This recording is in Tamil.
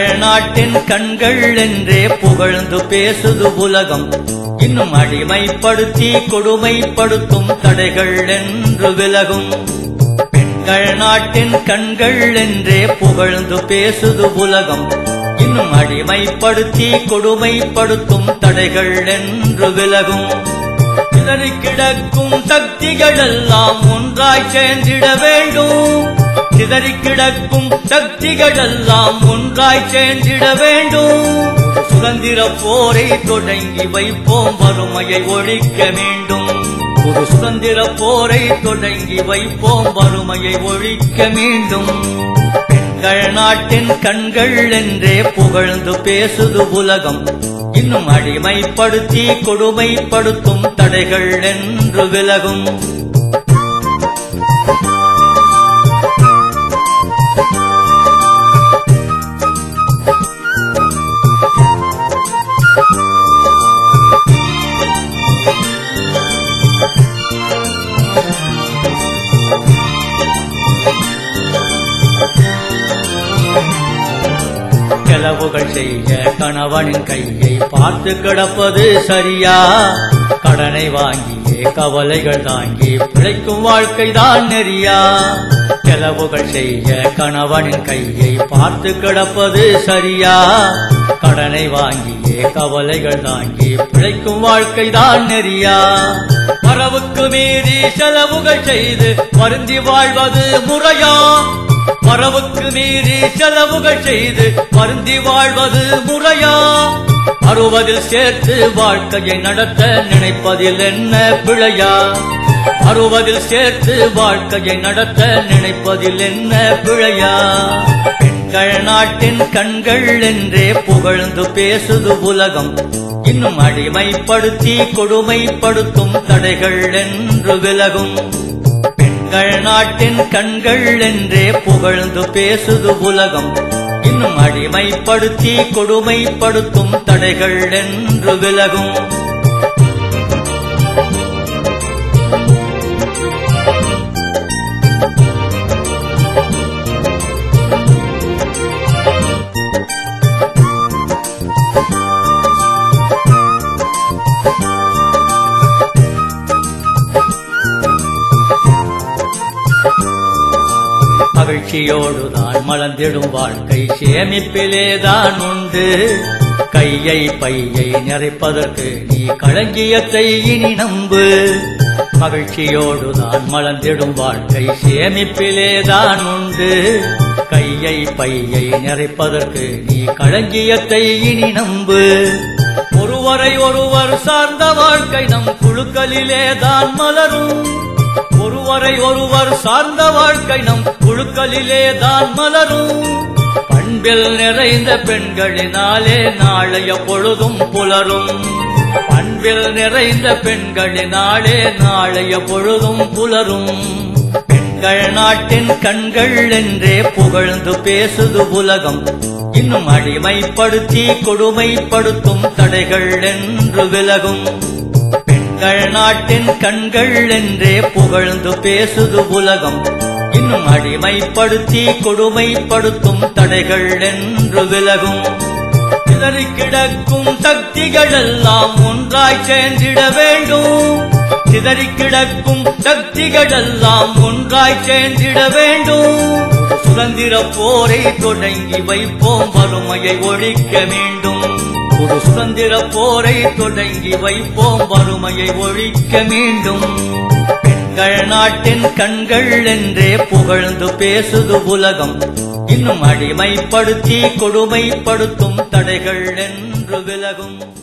பெண்கள் நாட்டின் கண்கள் என்றே புகழ்ந்து பேசுது உலகம் இன்னும் அடிமைப்படுத்தி கொடுமைப்படுத்தும் தடைகள் என்று விலகும் பெண்கள் நாட்டின் கண்கள் என்றே புகழ்ந்து பேசுது உலகம் இன்னும் அடிமைப்படுத்தி கொடுமைப்படுத்தும் தடைகள் என்று விலகும் சிதறி கிடக்கும் சக்திகள் எல்லாம் ஒன்றாய் சேர்ந்திட வேண்டும் சிதறி கிடக்கும் சக்திகள் எல்லாம் ஒன்றாய் சேர்ந்திட வேண்டும் சுதந்திர போரை தொடங்கி வைப்போம் வறுமையை ஒழிக்க வேண்டும் ஒரு சுதந்திர போரை தொடங்கி வைப்போம் வறுமையை ஒழிக்க வேண்டும் பெண்கள் நாட்டின் கண்கள் என்றே புகழ்ந்து பேசுது உலகம் இன்னும் அடிமைப்படுத்தி கொடுமைப்படுத்தும் தடைகள் என்று விலகும் செலவுகள் செய்ய கணவனின் கையை பார்த்து கிடப்பது சரியா கடனை வாங்கியே கவலைகள் தாங்கி பிழைக்கும் வாழ்க்கைதான் நெறியா செலவுகள் செய்ய கணவனின் கையை பார்த்து கிடப்பது சரியா கடனை வாங்கியே கவலைகள் தாங்கி பிழைக்கும் வாழ்க்கைதான் நெறியா வரவுக்கு மீறி செலவுகள் செய்து வருந்தி வாழ்வது முறையா வரவுக்கு மீறி செலவுகள் செய்து வருந்தி வாழ்வது முறையா அறுபதில் சேர்த்து வாழ்க்கையை நடத்த நினைப்பதில் என்ன பிழையா அறுபதில் சேர்த்து வாழ்க்கையை நடத்த நினைப்பதில் என்ன பிழையா பெண்கள் நாட்டின் கண்கள் என்றே புகழ்ந்து பேசுது உலகம் இன்னும் அடிமைப்படுத்தி கொடுமைப்படுத்தும் தடைகள் என்று விலகும் பெண்கள் நாட்டின் கண்கள் என்றே புகழ்ந்து பேசுது உலகம் இன்னும் அடிமைப்படுத்தி கொடுமைப்படுத்தும் தடைகள் என்று விலகும் மகிழ்ச்சியோடுதான் மலர்ந்திடும் வாழ்க்கை சேமிப்பிலேதான் உண்டு கையை பையை நிறைப்பதற்கு நீ களஞ்சியத்தை இனி நம்பு மகிழ்ச்சியோடுதான் மலர்ந்திடும் வாழ்க்கை சேமிப்பிலேதான் உண்டு கையை பையை நிறைப்பதற்கு நீ களஞ்சியத்தை இனி நம்பு ஒருவரை ஒருவர் சார்ந்த வாழ்க்கை நம் குழுக்களிலேதான் மலரும் ஒருவரை ஒருவர் சார்ந்த வாழ்க்கை நம் குழுக்களிலே தான் மலரும் பண்பில் நிறைந்த பெண்களினாலே நாளைய பொழுதும் புலரும் பண்பில் நிறைந்த பெண்களினாலே நாளைய பொழுதும் புலரும் பெண்கள் நாட்டின் கண்கள் என்றே புகழ்ந்து பேசுது உலகம் இன்னும் அடிமைப்படுத்தி கொடுமைப்படுத்தும் தடைகள் என்று விலகும் பெண்கள் நாட்டின் கண்கள் என்றே புகழ்ந்து பேசுது உலகம் இன்னும் அடிமைப்படுத்தி கொடுமைப்படுத்தும் தடைகள் என்று விலகும் சிதறி கிடக்கும் சக்திகள் எல்லாம் ஒன்றாய் சேர்ந்திட வேண்டும் சிதறி கிடக்கும் சக்திகள் எல்லாம் ஒன்றாய் சேர்ந்திட வேண்டும் சுதந்திர போரை தொடங்கி வைப்போம் வறுமையை ஒழிக்க வேண்டும் ஒரு சுதந்திர போரை தொடங்கி வைப்போம் வறுமையை ஒழிக்க வேண்டும் பெண்கள் நாட்டின் கண்கள் என்றே புகழ்ந்து பேசுது உலகம் இன்னும் அடிமைப்படுத்தி கொடுமைப்படுத்தும் தடைகள் என்று விலகும்